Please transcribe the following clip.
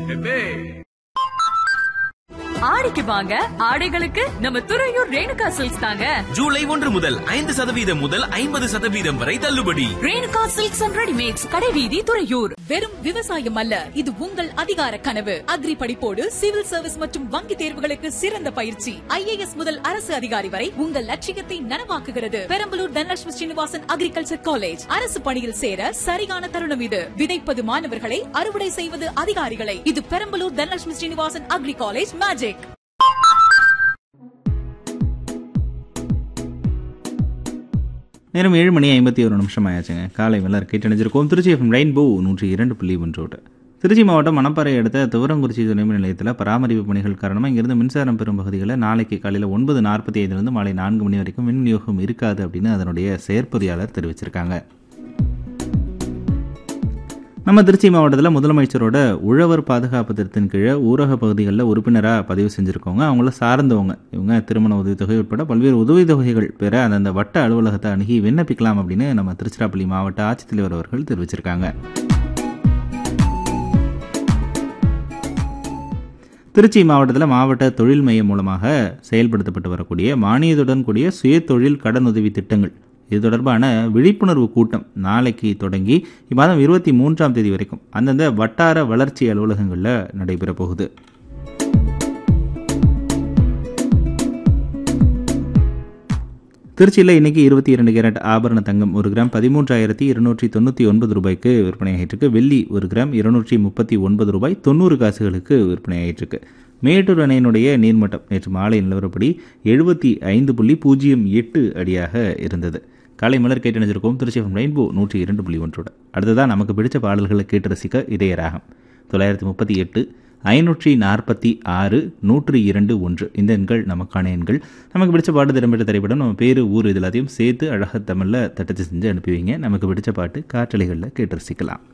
ஆடிக்கு வாங்க ஆடைகளுக்கு நம்ம துறையூர் ரேணுகா சில்க்ஸ் தாங்க ஜூலை ஒன்று முதல் ஐந்து சதவீதம் முதல் ஐம்பது சதவீதம் வரை தள்ளுபடி ரேணுகா சில்க்ஸ் அண்ட் ரெடிமேட்ஸ் கடைவீதி துறையூர் வெறும் விவசாயம் அல்ல இது உங்கள் அதிகார கனவு அக்ரி படிப்போடு சிவில் சர்வீஸ் மற்றும் வங்கி தேர்வுகளுக்கு சிறந்த பயிற்சி ஐஏஎஸ் முதல் அரசு அதிகாரி வரை உங்கள் லட்சியத்தை நனவாக்குகிறது பெரம்பலூர் தனலட்சுமி ஸ்ரீனிவாசன் அக்ரிகல்ச்சர் காலேஜ் அரசு பணியில் சேர சரியான தருணம் இது விதைப்பது மாணவர்களை அறுவடை செய்வது அதிகாரிகளை இது Perambalur Dhanalakshmi Srinivasan agri college magic நேரம் ஏழு மணி ஐம்பத்தி ஒரு நிமிஷம் ஆயாச்சுங்க காலை மலர் கேட்டணிஞ்சிருக்கோம் திருச்சி எஃப்எம் ரெயின்போ நூற்றி இரண்டு புள்ளி ஒன்றோடு திருச்சி மாவட்டம் மணப்பாறை அடுத்த துவரங்குறிச்சி துணைமின் நிலையத்தில் பராமரிப்பு பணிகள் காரணமாக இங்கிருந்து மின்சாரம் பெறும் பகுதிகளில் நாளைக்கு காலையில் ஒன்பது நாற்பத்தி ஐந்துலேருந்து மாலை நான்கு மணி வரைக்கும் மின் விநியோகம் இருக்காது அப்படின்னு அதனுடைய செயற்பொறியாளர் தெரிவிச்சிருக்காங்க நம்ம திருச்சி மாவட்டத்தில் முதலமைச்சரோட உழவர் பாதுகாப்பு திட்டத்தின் கீழே ஊரக பகுதிகளில் உறுப்பினராக பதிவு செஞ்சுருக்கவங்க அவங்கள சார்ந்தவங்க இவங்க திருமண உதவித்தொகை உட்பட பல்வேறு உதவித்தொகைகள் பெற அந்தந்த வட்ட அலுவலகத்தை அணுகி விண்ணப்பிக்கலாம் அப்படின்னு நம்ம திருச்சிராப்பள்ளி மாவட்ட ஆட்சித்தலைவர் அவர்கள் தெரிவிச்சிருக்காங்க திருச்சி மாவட்டத்தில் மாவட்ட தொழில் மையம் மூலமாக செயல்படுத்தப்பட்டு வரக்கூடிய மானியத்துடன் கூடிய சுய தொழில் கடனுதவி திட்டங்கள் இது தொடர்பான விழிப்புணர்வு கூட்டம் நாளைக்கு தொடங்கி இம்மாதம் இருபத்தி மூன்றாம் தேதி வரைக்கும் அந்தந்த வட்டார வளர்ச்சி அலுவலகங்களில் நடைபெற போகுது திருச்சியில் இன்னைக்கு இருபத்தி இரண்டு கேரட் ஆபரண தங்கம் ஒரு கிராம் பதிமூன்றாயிரத்தி இருநூற்றி தொண்ணூற்றி ஒன்பது ரூபாய்க்கு விற்பனையாகிட்டிருக்கு வெள்ளி ஒரு கிராம் இருநூற்றி முப்பத்தி ஒன்பது ரூபாய் தொண்ணூறு காசுகளுக்கு விற்பனையாகிட்டிருக்கு மேட்டூர் அணையினுடைய நீர்மட்டம் நேற்று மாலை நிலவரப்படி எழுபத்தி ஐந்து புள்ளி பூஜ்ஜியம் எட்டு அடியாக இருந்தது காலை மலர் கேட்டணிஞ்சிருக்கோம் திருச்சி ரெயின்போ நூற்றி இரண்டு புள்ளி ஒன்றோட அடுத்ததான் நமக்கு பிடிச்ச பாடல்களை கேட்டு ரசிக்க இதய ராகம் தொள்ளாயிரத்தி முப்பத்தி எட்டு ஐநூற்றி நாற்பத்தி ஆறு நூற்றி இரண்டு ஒன்று இந்த எண்கள் நமக்கான எண்கள் நமக்கு பிடிச்ச பாட்டு திறம்பெற்ற திரைப்படம் நம்ம பேர் ஊர் இது எல்லாத்தையும் சேர்த்து அழகாக தமிழில் தட்டச்சு செஞ்சு அனுப்புவீங்க நமக்கு பிடிச்ச பாட்டு காற்றலைகளில் கேட்டு ரசிக்கலாம்